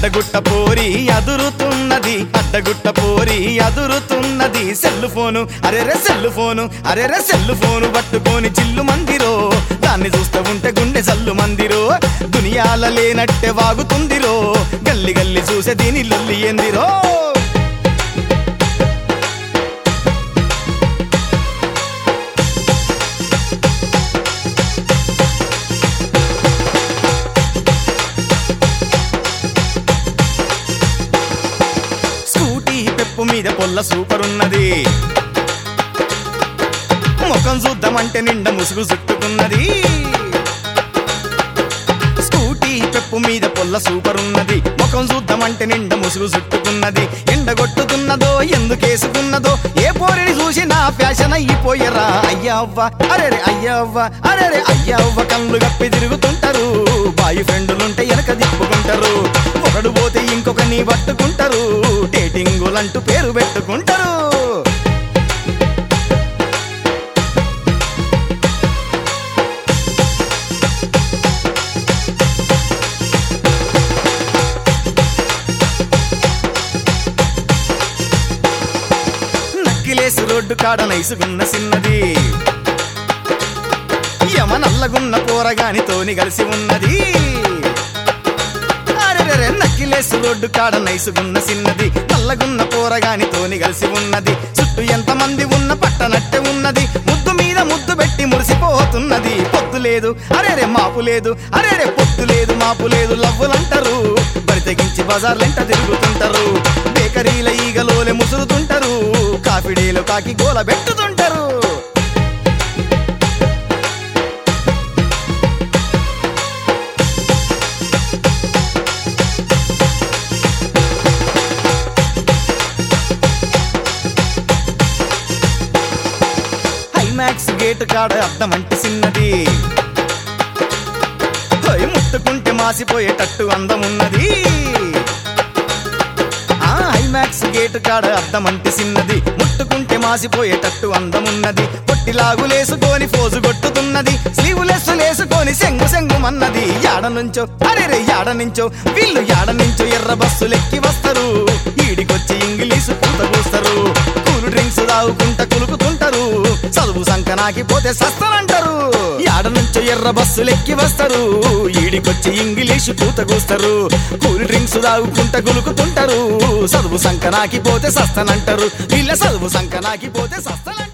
అడ్డగుట్ట పోరి అదురుతున్నది అడ్డగుట్ట పోరి అదురుతున్నది సెల్లు ఫోను అరెరే సెల్లు ఫోను అరెరే సెల్లు ఫోను పట్టుకొని చిల్లు మందిరో దాన్ని చూస్తూ ఉంటే గుండె సల్లు మందిరో దునియాల లేనట్టే వాగుతుందిరో గల్లి గల్లి చూసే దీని లొల్లి ఏందిరో స్కూటీ పెప్పు మీద పొల్ల సూపర్ ఉన్నది ముఖం చూద్దామంటే నిండా ముసుగు చుట్టుకున్నది స్కూటీ పెప్పు మీద పొల్ల సూపర్ ఉన్నది ముఖం చూద్దామంటే నిండా ముసుగు చుట్టుకున్నది ఎండగొట్టుతున్నదో ఎందుకేసుకున్నదో ఏ పోరిని చూసినా ఫ్యాషన్ అయిపోయరా అయ్యవ్వ అరెరే అయ్యవ్వ అరెరే అయ్యవ్వ కళ్ళు గప్పి తిరుగుతుంటారు బాయ్ ఫ్రెండ్లుంటే వెనక దిప్పుకుంటారు ఒకడు పోతే ఇంకొకని పట్టుకుంటారు డేటింగులంటూ పేరు పెట్టుకుంటారు నక్కిలేసి రోడ్డు కాడ నైసుగున్న సిన్నది యమ నల్లగున్న పోరగాని తోని కలిసి ఉన్నది అరెరెరె నక్కిలేసి రోడ్డు కాడ నైసుగున్న సిన్నది నల్లగున్న పోరగాని తోని కలిసి ఉన్నది చుట్టూ ఎంత మంది ఉన్న పట్టనట్టే ఉన్నది ముద్దు మీద ముద్దు పెట్టి మురిసిపోతున్నది పొత్తు లేదు అరేరే మాపు లేదు అరేరే పొత్తు లేదు మాపు లేదు లవ్వులంటారు బరి తెగించి బజార్లెంట తిరుగుతుంటారు బేకరీల ఈగలోలే ముసురుతుంటారు కాఫీడేలో కాకి గోల పెట్టుతుంటారు హైమాక్స్ గేట్ కాడ అద్దం అంటే చిన్నది హోయ్ ముట్టుకుంటే మాసిపోయేటట్టు అందం ఉన్నది ఆ ఐమాక్స్ గేట్ కాడ అద్దం అంటే చిన్నది ముట్టుకుంటే మాసిపోయేటట్టు అందం ఉన్నది పొట్టిలాగులేసుకొని ఫోజు కొట్టుతున్నది స్లీవులెస్ లేసుకొని సెంగు సెంగుమన్నది యాడ నుంచో అరే యాడ నుంచో వీళ్ళు యాడ నుంచో ఎర్ర బస్సులెక్కి వస్తారు ఈడికొచ్చి ఇంగ్లీషు పూత కూస్తారు కూల్ డ్రింక్స్ తాగుకుంటా కులుకుతుంటారు చదువు సంకనాకి పోతే సస్తనంటారు యాడ నుంచో ఎర్ర బస్సులెక్కి వస్తారు ఈడికొచ్చి ఇంగ్లీషు పూత కూస్తారు కూల్ డ్రింక్స్ తాగుకుంటా గులుకుతుంటారు చదువు సంకనాకి పోతే సస్తనంటారు వీళ్ళ చదువు సంకనాకి పోతే సస్తనంటారు